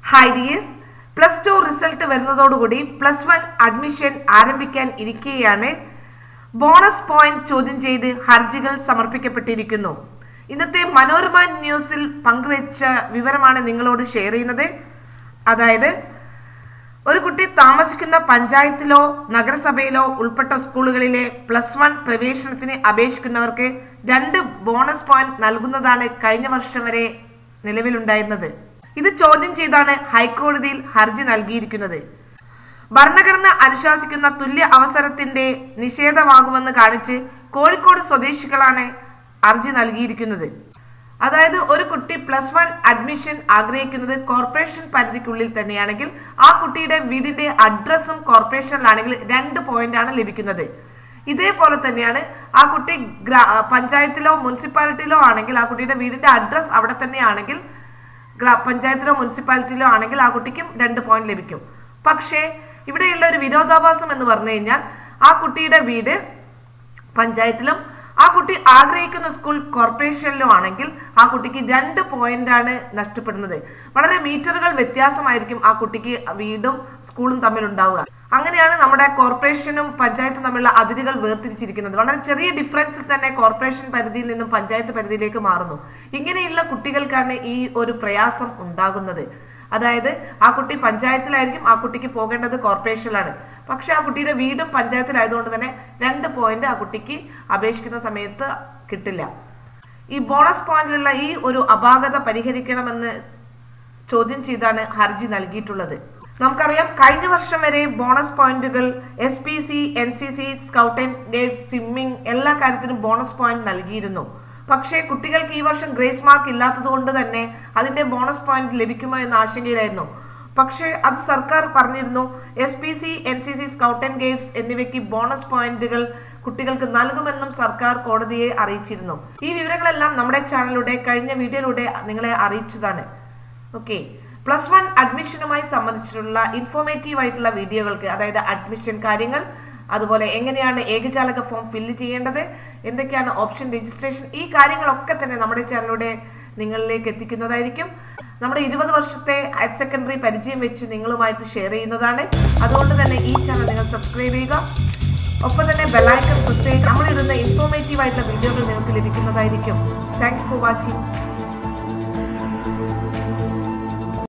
hi dears plus two result വരുന്നതോടുകൂടി plus one admission ആരംഭിക്കാൻ ഇരിക്കുകയാണ് ബോണസ് പോയിന്റ് ചോദ്യം ചെയ്ത് ഹർജികൾ സമർപ്പിക്കപ്പെട്ടിരിക്കുന്നു ഇന്നത്തെ മനോരമ ന്യൂസിൽ പങ്കുവച്ച വിവരമാണ് നിങ്ങളോട് ഷെയർ ചെയ്യുന്നത് അതായത് ഒരു കുട്ടി താമസിക്കുന്ന പഞ്ചായത്തിലോ നഗരസഭയിലോ ഉൾപ്പെട്ട സ്കൂളുകളിലെ പ്ലസ് വൺ പ്രവേശനത്തിന് അപേക്ഷിക്കുന്നവർക്ക് രണ്ട് ബോണസ് പോയിന്റ് നൽകുന്നതാണ് കഴിഞ്ഞ വർഷം വരെ നിലവിലുണ്ടായിരുന്നത് ഇത് ചോദ്യം ചെയ്താണ് ഹൈക്കോടതിയിൽ ഹർജി നൽകിയിരിക്കുന്നത് ഭരണഘടന അനുശാസിക്കുന്ന തുല്യ അവസരത്തിന്റെ നിഷേധമാകുമെന്ന് കാണിച്ച് കോഴിക്കോട് സ്വദേശികളാണ് ഹർജി നൽകിയിരിക്കുന്നത് അതായത് ഒരു കുട്ടി പ്ലസ് വൺ അഡ്മിഷൻ ആഗ്രഹിക്കുന്നത് കോർപ്പറേഷൻ പരിധിക്കുള്ളിൽ തന്നെയാണെങ്കിൽ ആ കുട്ടിയുടെ വീടിന്റെ അഡ്രസ്സും കോർപ്പറേഷനിലാണെങ്കിൽ രണ്ട് പോയിന്റ് ആണ് ലഭിക്കുന്നത് ഇതേപോലെ തന്നെയാണ് ആ കുട്ടി ഗ്രാ- പഞ്ചായത്തിലോ മുനിസിപ്പാലിറ്റിയിലോ ആണെങ്കിൽ ആ കുട്ടിയുടെ വീടിന്റെ അഡ്രസ് അവിടെ തന്നെയാണെങ്കിൽ ഗ്രാ- പഞ്ചായത്തിലോ മുനിസിപ്പാലിറ്റിയിലോ ആണെങ്കിൽ ആ കുട്ടിക്കും രണ്ട് പോയിന്റ് ലഭിക്കും പക്ഷേ ഇവിടെയുള്ള ഒരു വിരോധാഭാസം എന്ന് പറഞ്ഞു കഴിഞ്ഞാൽ ആ കുട്ടിയുടെ വീട് പഞ്ചായത്തിലും ആ കുട്ടി ആഗ്രഹിക്കുന്ന സ്കൂൾ കോർപ്പറേഷനിലും ആണെങ്കിൽ ആ കുട്ടിക്ക് രണ്ട് പോയിന്റ് ആണ് നഷ്ടപ്പെടുന്നത് വളരെ മീറ്ററുകൾ വ്യത്യാസമായിരിക്കും ആ കുട്ടിക്ക് വീടും സ്കൂളും തമ്മിൽ ഉണ്ടാവുക അങ്ങനെയാണ് നമ്മുടെ കോർപ്പറേഷനും പഞ്ചായത്തും തമ്മിലുള്ള അതിരുകൾ വേർതിരിച്ചിരിക്കുന്നത് വളരെ ചെറിയ ഡിഫറൻസിൽ തന്നെ കോർപ്പറേഷൻ പരിധിയിൽ നിന്നും പഞ്ചായത്ത് പരിധിയിലേക്ക് മാറുന്നു ഇങ്ങനെയുള്ള കുട്ടികൾക്കാണ് ഈ ഒരു പ്രയാസം ഉണ്ടാകുന്നത് അതായത് ആ കുട്ടി പഞ്ചായത്തിലായിരിക്കും ആ കുട്ടിക്ക് പോകേണ്ടത് കോർപ്പറേഷനിലാണ് പക്ഷെ ആ കുട്ടിയുടെ വീടും പഞ്ചായത്തിലായതുകൊണ്ട് തന്നെ രണ്ട് പോയിന്റ് ആ കുട്ടിക്ക് അപേക്ഷിക്കുന്ന സമയത്ത് കിട്ടില്ല ഈ ബോണസ് പോയിന്റിലുള്ള ഈ ഒരു അപാകത പരിഹരിക്കണമെന്ന് ചോദ്യം ചെയ്താണ് ഹർജി നൽകിയിട്ടുള്ളത് നമുക്കറിയാം കഴിഞ്ഞ വർഷം വരെ ബോണസ് പോയിന്റുകൾ S P C N C C scout and guide swimming എല്ലാ കാര്യത്തിനും ബോണസ് പോയിന്റ് നൽകിയിരുന്നു പക്ഷേ കുട്ടികൾക്ക് ഈ വർഷം ഗ്രേസ് മാർക്ക് ഇല്ലാത്തത് കൊണ്ട് തന്നെ അതിന്റെ ബോണസ് പോയിന്റ് ലഭിക്കുമോ എന്ന ആശങ്കയിലായിരുന്നു പക്ഷേ അത് സർക്കാർ പറഞ്ഞിരുന്നു S P C N C C scout and guides എന്നിവയ്ക്ക് ബോണസ് പോയിന്റുകൾ കുട്ടികൾക്ക് നൽകുമെന്നും സർക്കാർ കോടതിയെ അറിയിച്ചിരുന്നു ഈ വിവരങ്ങളെല്ലാം നമ്മുടെ ചാനലിലൂടെ കഴിഞ്ഞ വീഡിയോയിലൂടെ നിങ്ങളെ അറിയിച്ചതാണ് ഓക്കെ പ്ലസ് വൺ അഡ്മിഷനുമായി സംബന്ധിച്ചിട്ടുള്ള ഇൻഫോർമേറ്റീവ് ആയിട്ടുള്ള വീഡിയോകൾക്ക് അതായത് അഡ്മിഷൻ കാര്യങ്ങൾ അതുപോലെ എങ്ങനെയാണ് ഏകജാലക ഫോം ഫില്ല് ചെയ്യേണ്ടത് എന്തൊക്കെയാണ് ഓപ്ഷൻ രജിസ്ട്രേഷൻ ഈ കാര്യങ്ങളൊക്കെ തന്നെ നമ്മുടെ ചാനലിലൂടെ നിങ്ങളിലേക്ക് എത്തിക്കുന്നതായിരിക്കും നമ്മുടെ ഇരുപത് വർഷത്തെ ഹയർ സെക്കൻഡറി പരിചയം വെച്ച് നിങ്ങളുമായിട്ട് ഷെയർ ചെയ്യുന്നതാണ് അതുകൊണ്ട് തന്നെ ഈ ചാനൽ നിങ്ങൾ സബ്സ്ക്രൈബ് ചെയ്യുക ഒപ്പം തന്നെ ബെലൈക്കൺ പ്രസ് ചെയ്യുക നമ്മളിടുന്ന ഇൻഫോർമേറ്റീവ് ആയിട്ടുള്ള വീഡിയോകൾ നിങ്ങൾക്ക് ലഭിക്കുന്നതായിരിക്കും താങ്ക്സ് ഫോർ വാച്ചിങ്